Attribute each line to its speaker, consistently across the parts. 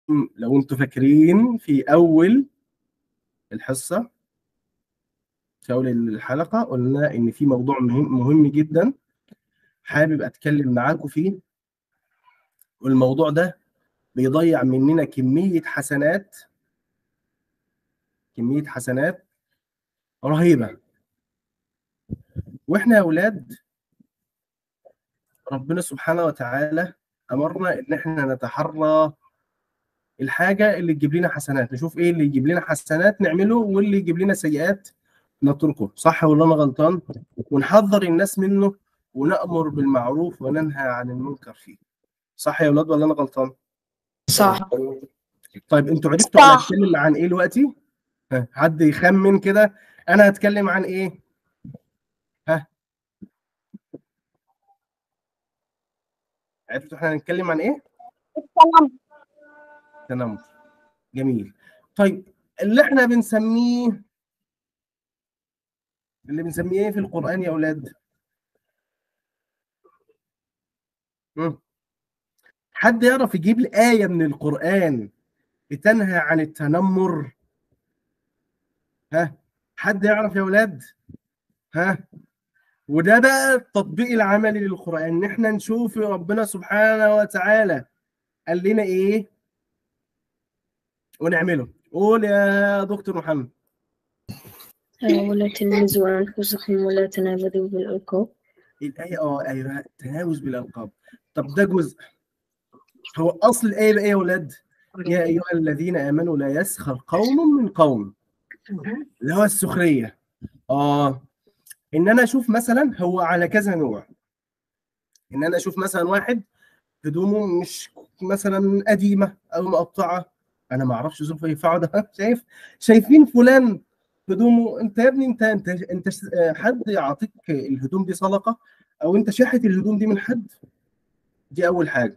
Speaker 1: لو انتوا فاكرين في اول الحصه في اول الحلقه قلنا ان في موضوع مهم مهم جدا حابب اتكلم معاكم فيه والموضوع ده بيضيع مننا كميه حسنات كميه حسنات رهيبه واحنا يا اولاد ربنا سبحانه وتعالى امرنا ان احنا نتحرى الحاجه اللي تجيب لنا حسنات نشوف ايه اللي يجيب لنا حسنات نعمله واللي يجيب لنا سيئات نتركه صح ولا انا غلطان ونحذر الناس منه ونامر بالمعروف وننهى عن المنكر فيه صح يا اولاد ولا انا غلطان
Speaker 2: صح
Speaker 1: طيب انتوا عرفتوا انا
Speaker 2: صح.
Speaker 1: هتكلم عن ايه دلوقتي ها، حد يخمن كده انا هتكلم عن ايه ها عرفتوا احنا هنتكلم عن ايه
Speaker 2: السلام
Speaker 1: تنمر جميل طيب اللي احنا بنسميه اللي بنسميه ايه في القرآن يا اولاد مم. حد يعرف يجيب لي آية من القرآن بتنهى عن التنمر ها حد يعرف يا اولاد ها وده بقى التطبيق العملي للقرآن ان احنا نشوف ربنا سبحانه وتعالى قال لنا ايه ونعمله قول يا دكتور محمد
Speaker 2: ولا تلمزوا أنفسكم ولا تنابذوا بالألقاب
Speaker 1: الآية اه ايوه التناوز بالألقاب طب ده جزء هو أصل الآية بقى إيه يا ولاد؟ يا أيها الذين آمنوا لا يسخر قوم من قوم اللي هو السخرية اه إن أنا أشوف مثلا هو على كذا نوع إن أنا أشوف مثلا واحد هدومه مش مثلا قديمة أو مقطعة أنا ما أعرفش ظروفه إيه فاقعد شايف شايفين فلان هدومه انت يا ابني انت انت انت حد يعطيك الهدوم دي صدقه او انت شاحت الهدوم دي من حد دي اول حاجه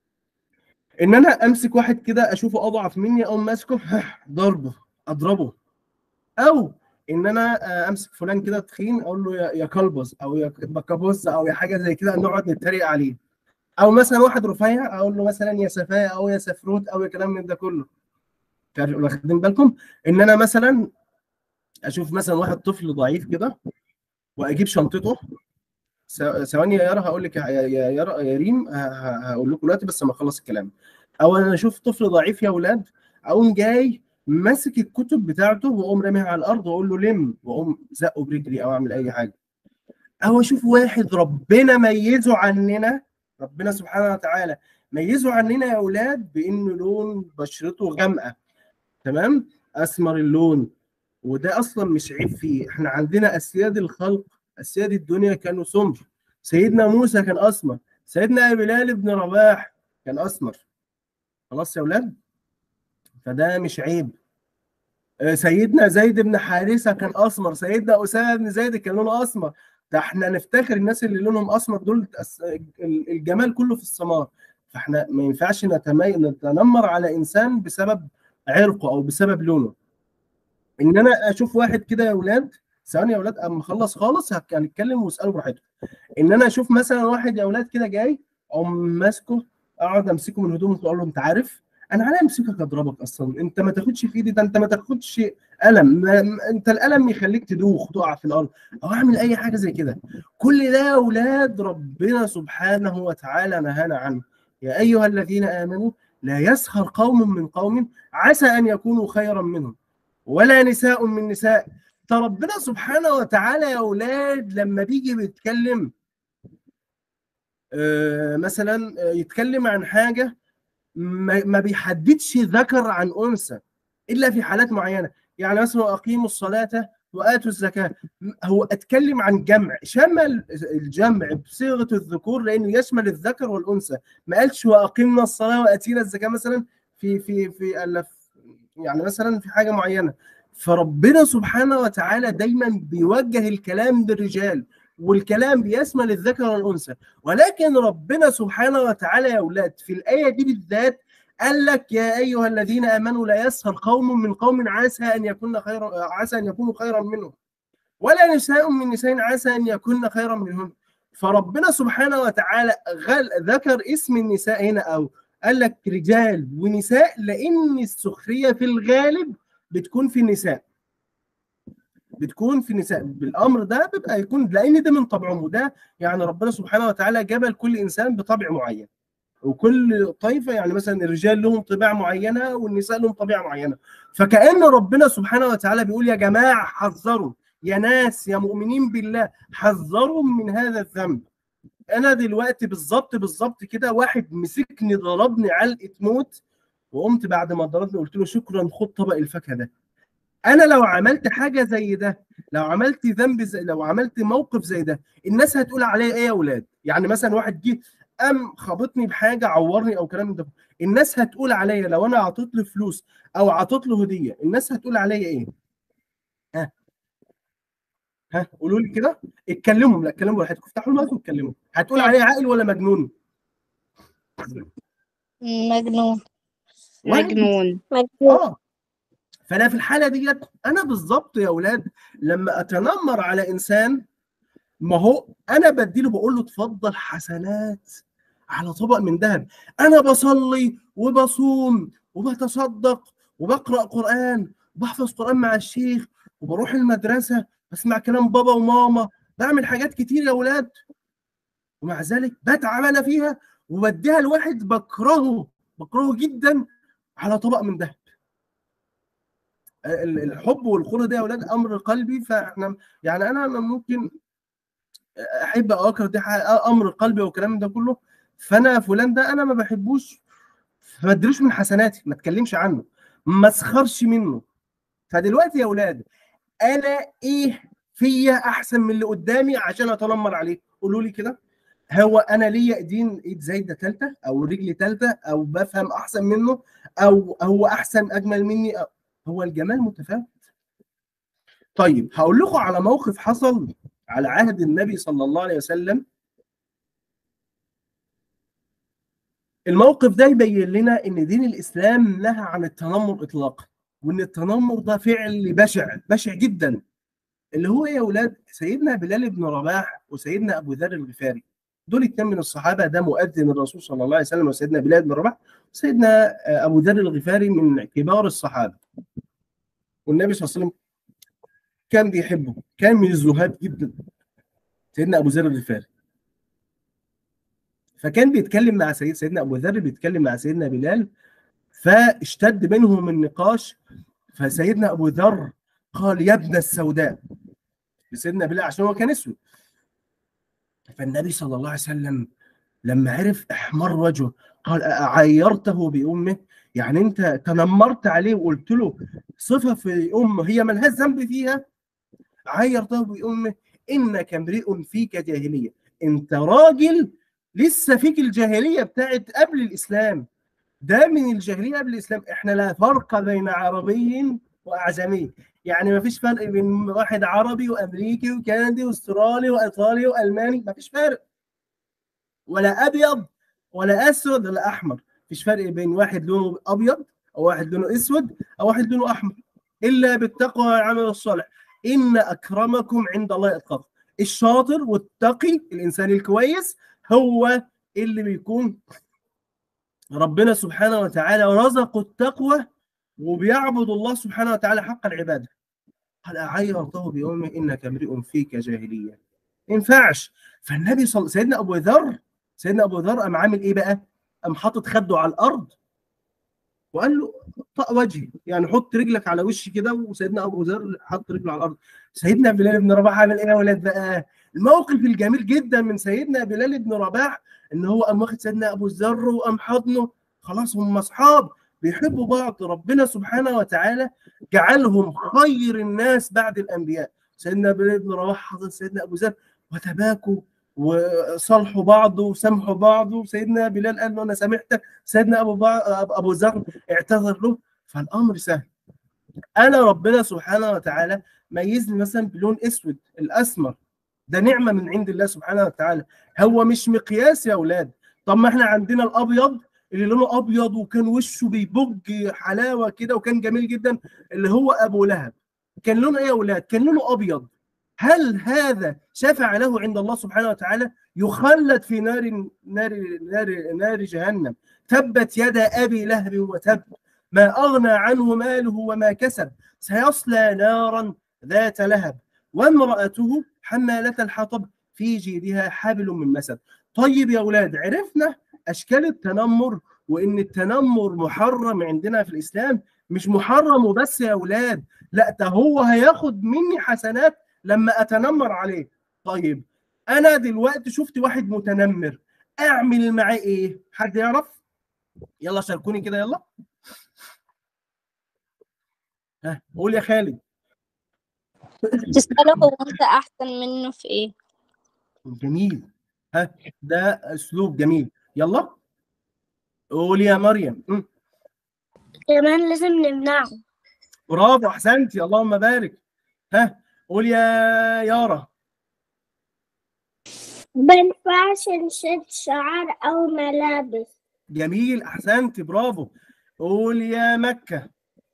Speaker 1: ان انا امسك واحد كده اشوفه اضعف مني او ماسكه ضربه اضربه او ان انا امسك فلان كده تخين اقول له يا يا كلبز او يا بكابوز او يا حاجه زي كده نقعد نتريق عليه او مثلا واحد رفيع اقول له مثلا يا سفاه او يا سفروت او يا كلام من ده كله واخدين بالكم ان انا مثلا اشوف مثلا واحد طفل ضعيف كده واجيب شنطته ثواني يا يارا هقول لك يا يا يارا يا ريم هقول لكم دلوقتي بس ما اخلص الكلام او انا اشوف طفل ضعيف يا اولاد اقوم جاي ماسك الكتب بتاعته واقوم راميها على الارض واقول له لم واقوم زقه برجلي او اعمل اي حاجه او اشوف واحد ربنا ميزه عننا ربنا سبحانه وتعالى ميزه عننا يا اولاد بانه لون بشرته غامقه تمام اسمر اللون وده اصلا مش عيب فيه احنا عندنا اسياد الخلق اسياد الدنيا كانوا سمر سيدنا موسى كان اسمر سيدنا بلال بن رباح كان اسمر خلاص يا اولاد فده مش عيب سيدنا زيد بن حارثه كان اسمر سيدنا اسامه بن زيد كان لونه اسمر ده احنا نفتخر الناس اللي لونهم اسمر دول الجمال كله في السمار فاحنا ما ينفعش نتنمر على انسان بسبب عرقه او بسبب لونه ان انا اشوف واحد كده يا اولاد ثواني يا اولاد اما اخلص خالص هنتكلم واسالوا براحتكم ان انا اشوف مثلا واحد يا اولاد كده جاي او ماسكه اقعد امسكه من هدومه واقول له انت عارف انا على امسكك اضربك اصلا انت ما تاخدش في ايدي ده انت ما تاخدش قلم ما انت القلم يخليك تدوخ تقع في الارض او اعمل اي حاجه زي كده كل ده يا اولاد ربنا سبحانه وتعالى نهانا عنه يا ايها الذين امنوا لا يسخر قوم من قوم عسى ان يكونوا خيرا منهم ولا نساء من نساء فربنا سبحانه وتعالى يا اولاد لما بيجي بيتكلم آه مثلا يتكلم عن حاجه ما بيحددش ذكر عن انثى الا في حالات معينه يعني مثلا اقيموا الصلاه واتوا الزكاه هو اتكلم عن جمع شمل الجمع بصيغه الذكور لانه يشمل الذكر والانثى ما قالش واقمنا الصلاه واتينا الزكاه مثلا في في في يعني مثلا في حاجه معينه فربنا سبحانه وتعالى دايما بيوجه الكلام للرجال والكلام بيشمل الذكر والانثى ولكن ربنا سبحانه وتعالى يا اولاد في الايه دي بالذات قال لك يا ايها الذين امنوا لا يسخر قوم من قوم عسى ان يكون خيرا عسى ان يكونوا خيرا منهم ولا نساء من نساء عسى ان يكون خيرا منهم فربنا سبحانه وتعالى غل ذكر اسم النساء هنا او قال لك رجال ونساء لان السخريه في الغالب بتكون في النساء بتكون في النساء بالامر ده بيبقى يكون لان ده من طبعهم وده يعني ربنا سبحانه وتعالى جبل كل انسان بطبع معين وكل طائفه يعني مثلا الرجال لهم طباع معينه والنساء لهم طبيعه معينه فكأن ربنا سبحانه وتعالى بيقول يا جماعه حذروا يا ناس يا مؤمنين بالله حذروا من هذا الذنب انا دلوقتي بالظبط بالظبط كده واحد مسكني ضربني علقه موت وقمت بعد ما ضربني قلت له شكرا خد طبق الفاكهه ده انا لو عملت حاجه زي ده لو عملت ذنب زي لو عملت موقف زي ده الناس هتقول عليا ايه يا اولاد يعني مثلا واحد جه قام خبطني بحاجه عورني او كلام من ده الناس هتقول عليا لو انا عطيت له فلوس او عطيت له هديه الناس هتقول عليا ايه ها ها قولوا لي كده اتكلموا لا اتكلموا براحتكم افتحوا المايك واتكلموا هتقول عليا عاقل ولا مجنون
Speaker 2: مجنون
Speaker 3: مجنون
Speaker 1: اه فانا في الحاله ديت انا بالظبط يا اولاد لما اتنمر على انسان ما هو انا بديله بقول له اتفضل حسنات على طبق من ذهب انا بصلي وبصوم وبتصدق وبقرا قران وبحفظ قران مع الشيخ وبروح المدرسه بسمع كلام بابا وماما بعمل حاجات كتير يا اولاد ومع ذلك بتعب انا فيها وبديها لواحد بكرهه بكرهه جدا على طبق من ذهب الحب والخلق ده يا اولاد امر قلبي فاحنا يعني انا ممكن احب او اكره دي امر قلبي والكلام ده كله فانا فلان ده انا ما بحبوش ما ادريش من حسناتي ما اتكلمش عنه ما اسخرش منه فدلوقتي يا اولاد انا ايه فيا احسن من اللي قدامي عشان اتنمر عليه قولوا لي كده هو انا ليا ايدين ايد زايده ثالثه او رجل ثالثه او بفهم احسن منه او هو احسن اجمل مني أو هو الجمال متفاوت طيب هقول لكم على موقف حصل على عهد النبي صلى الله عليه وسلم الموقف ده يبين لنا ان دين الاسلام نهى عن التنمر اطلاقا وان التنمر ده فعل بشع بشع جدا اللي هو يا اولاد سيدنا بلال بن رباح وسيدنا ابو ذر الغفاري دول اتنين من الصحابه ده مؤذن الرسول صلى الله عليه وسلم وسيدنا بلال بن رباح وسيدنا ابو ذر الغفاري من كبار الصحابه والنبي صلى الله عليه وسلم كان بيحبه كان من الزهاد جدا سيدنا ابو ذر الغفاري فكان بيتكلم مع سيد سيدنا ابو ذر بيتكلم مع سيدنا بلال فاشتد بينهم النقاش فسيدنا ابو ذر قال يا ابن السوداء لسيدنا بلال عشان هو كان اسود فالنبي صلى الله عليه وسلم لما عرف احمر وجهه قال عيرته بامه يعني انت تنمرت عليه وقلت له صفه في امه هي ملهاش ذنب فيها عيرته بامه انك امرئ فيك جاهليه انت راجل لسه فيك الجاهليه بتاعت قبل الاسلام ده من الجاهليه قبل الاسلام احنا لا فرق بين عربي واعجمي يعني ما فيش فرق بين واحد عربي وامريكي وكندي واسترالي وايطالي والماني ما فيش فرق ولا ابيض ولا اسود ولا احمر مفيش فرق بين واحد لونه ابيض او واحد لونه اسود او واحد لونه احمر الا بالتقوى والعمل الصالح ان اكرمكم عند الله اتقاكم الشاطر والتقي الانسان الكويس هو اللي بيكون ربنا سبحانه وتعالى رزقه التقوى وبيعبد الله سبحانه وتعالى حق العباده قال أعيرته بيوم إنك امرئ فيك جاهلية ما ينفعش فالنبي صلى سيدنا أبو ذر سيدنا أبو ذر قام عامل إيه بقى؟ قام حاطط خده على الأرض وقال له طق وجهي يعني حط رجلك على وشي كده وسيدنا أبو ذر حط رجله على الأرض سيدنا بلال بن رباح عمل إيه يا ولاد بقى؟ الموقف الجميل جدا من سيدنا بلال بن رباح إن هو قام واخد سيدنا أبو ذر وقام حضنه خلاص هم أصحاب بيحبوا بعض ربنا سبحانه وتعالى جعلهم خير الناس بعد الانبياء سيدنا بلال بن رواح حضر سيدنا ابو ذر وتباكوا وصالحوا بعض وسامحوا بعض وسيدنا بلال قال له انا سامحتك سيدنا ابو بع... ابو ذر اعتذر له فالامر سهل انا ربنا سبحانه وتعالى ميزني مثلا بلون اسود الاسمر ده نعمه من عند الله سبحانه وتعالى هو مش مقياس يا اولاد طب ما احنا عندنا الابيض اللي لونه ابيض وكان وشه بيبج حلاوه كده وكان جميل جدا اللي هو ابو لهب كان لونه ايه يا اولاد كان لونه ابيض هل هذا شفع له عند الله سبحانه وتعالى يخلد في نار نار نار نار جهنم تبت يدا ابي لهب وتب ما اغنى عنه ماله وما كسب سيصلى نارا ذات لهب وامراته حماله الحطب في جيدها حبل من مسد طيب يا اولاد عرفنا اشكال التنمر وان التنمر محرم عندنا في الاسلام مش محرم وبس يا اولاد لا ده هو هياخد مني حسنات لما اتنمر عليه طيب انا دلوقتي شفت واحد متنمر اعمل معاه ايه حد يعرف يلا شاركوني كده يلا ها قول يا خالد
Speaker 3: تسأله هو أنت أحسن منه في إيه؟
Speaker 1: جميل ها ده اسلوب جميل يلا قول يا مريم م.
Speaker 2: كمان لازم نمنعه
Speaker 1: برافو احسنتي اللهم بارك ها قول يا يارا
Speaker 2: ما ينفعش نشد شعر أو ملابس
Speaker 1: جميل احسنتي برافو قول يا مكه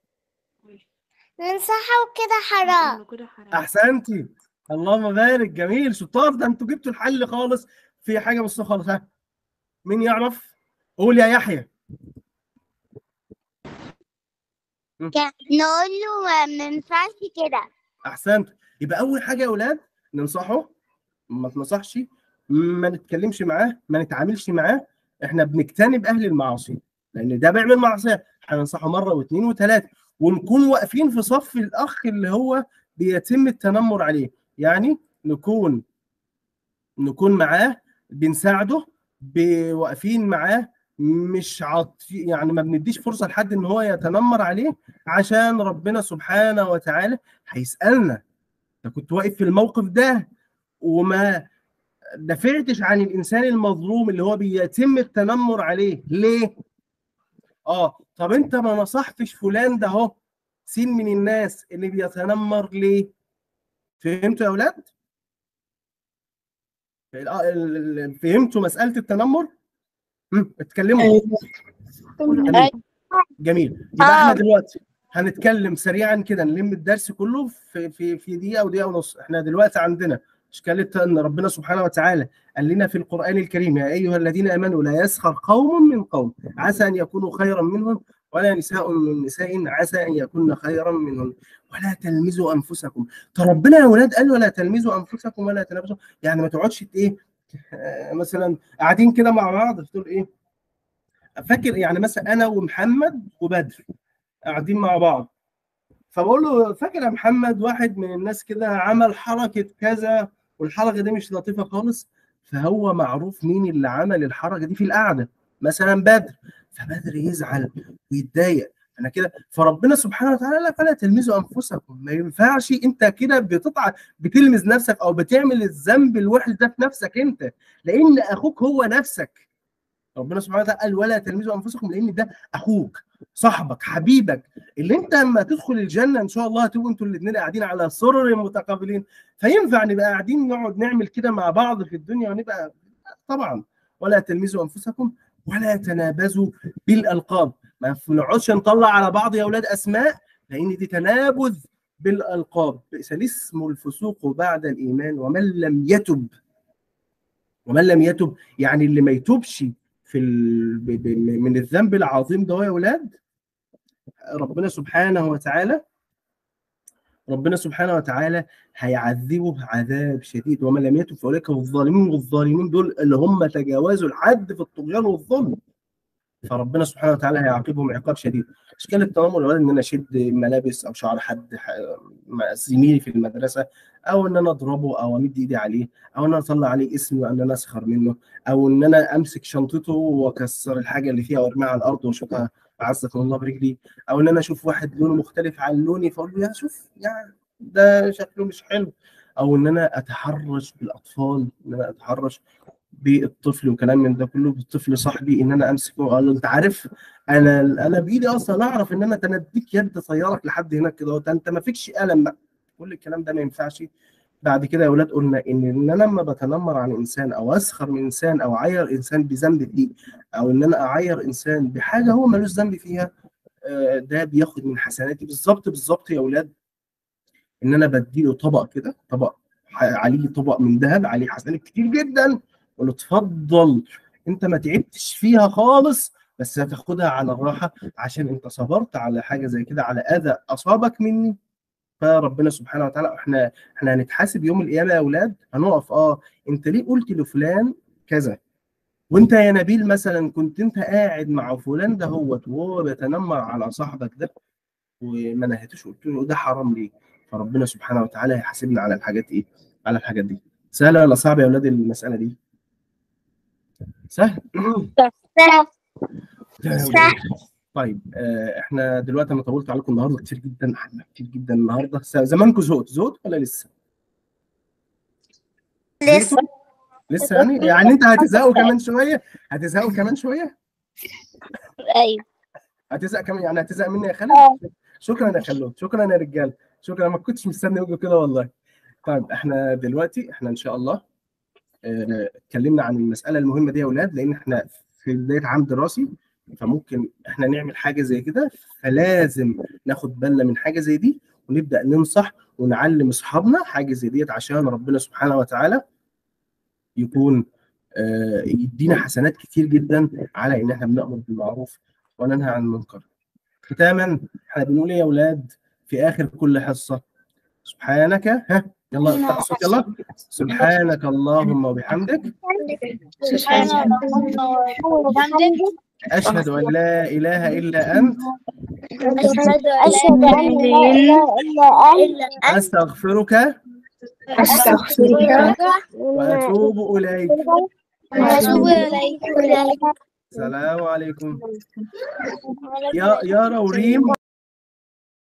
Speaker 2: ننصحه وكده حرام
Speaker 1: احسنتي اللهم بارك جميل شطار ده انتوا جبتوا الحل خالص في حاجه بس خالص ها مين يعرف قول يا يحيى
Speaker 2: نقول له ما ينفعش كده
Speaker 1: احسنت يبقى اول حاجه يا اولاد ننصحه ما تنصحش ما نتكلمش معاه ما نتعاملش معاه احنا بنجتنب اهل المعاصي لان ده بيعمل معصيه هننصحه مره واثنين وثلاثه ونكون واقفين في صف الاخ اللي هو بيتم التنمر عليه يعني نكون نكون معاه بنساعده ب- واقفين معاه مش عاطفي يعني ما بنديش فرصه لحد ان هو يتنمر عليه عشان ربنا سبحانه وتعالى هيسالنا انت كنت واقف في الموقف ده وما دافعتش عن الانسان المظلوم اللي هو بيتم التنمر عليه ليه؟ اه طب انت ما نصحتش فلان ده اهو سين من الناس اللي بيتنمر ليه؟ فهمتوا يا اولاد؟ ال- ال- ال- فهمتوا مساله التنمر؟ مم، اتكلموا جميل جميل يبقى احنا دلوقتي هنتكلم سريعا كده نلم الدرس كله في في في دقيقه ودقيقه ونص احنا دلوقتي عندنا اشكال ان ربنا سبحانه وتعالى قال لنا في القران الكريم يا ايها الذين امنوا لا يسخر قوم من قوم عسى ان يكونوا خيرا منهم ولا نساء من نساء عسى ان يكون خيرا منهم ولا تلمزوا انفسكم طب ربنا يا اولاد قال ولا تلمزوا انفسكم ولا تنافسوا يعني ما تقعدش ايه آه، مثلا قاعدين كده مع بعض تقول ايه فاكر يعني مثلا انا ومحمد وبدر قاعدين مع بعض فبقول له فاكر يا محمد واحد من الناس كده عمل حركه كذا والحركه دي مش لطيفه خالص فهو معروف مين اللي عمل الحركه دي في القعده مثلا بدر فبدر يزعل ويتضايق انا كده فربنا سبحانه وتعالى لا فلا تلمزوا انفسكم ما ينفعش انت كده بتطع بتلمز نفسك او بتعمل الذنب الوحش ده في نفسك انت لان اخوك هو نفسك ربنا سبحانه وتعالى قال ولا تلمزوا انفسكم لان ده اخوك صاحبك حبيبك اللي انت لما تدخل الجنه ان شاء الله هتبقوا انتوا الاثنين قاعدين على سرر متقابلين فينفع نبقى قاعدين نقعد نعمل كده مع بعض في الدنيا ونبقى طبعا ولا تلمزوا انفسكم ولا تنابزوا بالالقاب ما نقعدش نطلع على بعض يا اولاد اسماء لان دي تنابذ بالالقاب بئس الاسم الفسوق بعد الايمان ومن لم يتب ومن لم يتب يعني اللي ما يتوبش في ال... ب... ب... من الذنب العظيم ده يا اولاد ربنا سبحانه وتعالى ربنا سبحانه وتعالى هيعذبه عذاب شديد ومن لم يتب فاولئك هم الظالمون والظالمين دول اللي هم تجاوزوا الحد في الطغيان والظلم فربنا سبحانه وتعالى هيعاقبهم عقاب شديد اشكال التنمر الولد ان انا اشد ملابس او شعر حد ح- مع زميلي في المدرسه او ان انا اضربه او امد ايدي عليه او ان انا اطلع عليه اسمي وان انا اسخر منه او ان انا امسك شنطته واكسر الحاجه اللي فيها وارميها على الارض واشوفها اعزكم الله برجلي او ان انا اشوف واحد لونه مختلف عن لوني فاقول له يا شوف يعني ده شكله مش حلو او ان انا اتحرش بالاطفال ان انا اتحرش بالطفل وكلام من ده كله بالطفل صاحبي ان انا امسكه واقول له انت عارف انا انا بايدي اصلا اعرف ان انا تنديك يد طيارك لحد هناك كده وت- انت ما فيكش الم بقى كل الكلام ده ما ينفعش بعد كده يا اولاد قلنا ان ان انا لما بتنمر عن انسان او اسخر من انسان او اعير انسان بذنب فيه او ان انا اعير انسان بحاجه هو ملوش ذنب فيها آه، ده بياخد من حسناتي بالظبط بالظبط يا اولاد ان انا بديله طبق كده طبق ح- عليه طبق من ذهب عليه حسنات كتير جدا قول له اتفضل انت ما تعبتش فيها خالص بس هتاخدها على الراحه عشان انت صبرت على حاجه زي كده على اذى اصابك مني فربنا سبحانه وتعالى احنا احنا هنتحاسب يوم القيامه يا اولاد هنقف اه انت ليه قلت لفلان كذا وانت يا نبيل مثلا كنت انت قاعد مع فلان ده هو وهو بيتنمر على صاحبك ده وما نهيتوش قلت له ده حرام ليه فربنا سبحانه وتعالى هيحاسبنا على الحاجات ايه على الحاجات دي سهله ولا صعبه يا اولاد المساله دي سهل
Speaker 2: سهل.
Speaker 1: طيب آه احنا دلوقتي انا طولت عليكم النهارده كتير جدا حلنا كتير جدا النهارده س- زمانكم زهقت زهقت ولا لسه؟
Speaker 2: لسه
Speaker 1: لسه يعني يعني انت هتزهقوا كمان شويه هتزهقوا كمان شويه
Speaker 3: ايوه
Speaker 1: هتزهق كمان يعني هتزهق مني يا
Speaker 2: آه.
Speaker 1: خالد شكرا يا خلود شكرا يا رجال شكرا ما كنتش مستني وجهه كده والله طيب احنا دلوقتي احنا ان شاء الله آه، اتكلمنا عن المساله المهمه دي يا اولاد لان احنا في بدايه عام دراسي فممكن احنا نعمل حاجه زي كده فلازم ناخد بالنا من حاجه زي دي ونبدا ننصح ونعلم اصحابنا حاجه زي ديت عشان ربنا سبحانه وتعالى يكون آه، يدينا حسنات كتير جدا على ان احنا بنامر بالمعروف وننهى عن المنكر ختاما احنا بنقول ايه يا اولاد في اخر كل حصه سبحانك ها يلا افتح الصوت يلا سبحانك اللهم وبحمدك
Speaker 3: سبحان الله وبحمده
Speaker 1: اشهد ان لا اله الا انت
Speaker 3: أشهد
Speaker 2: أشهد أن لا إله إلا أنت
Speaker 1: استغفرك
Speaker 2: أستغفرك
Speaker 1: واتوب اليك
Speaker 3: وأتوب إليك
Speaker 1: السلام عليكم يا يا روريم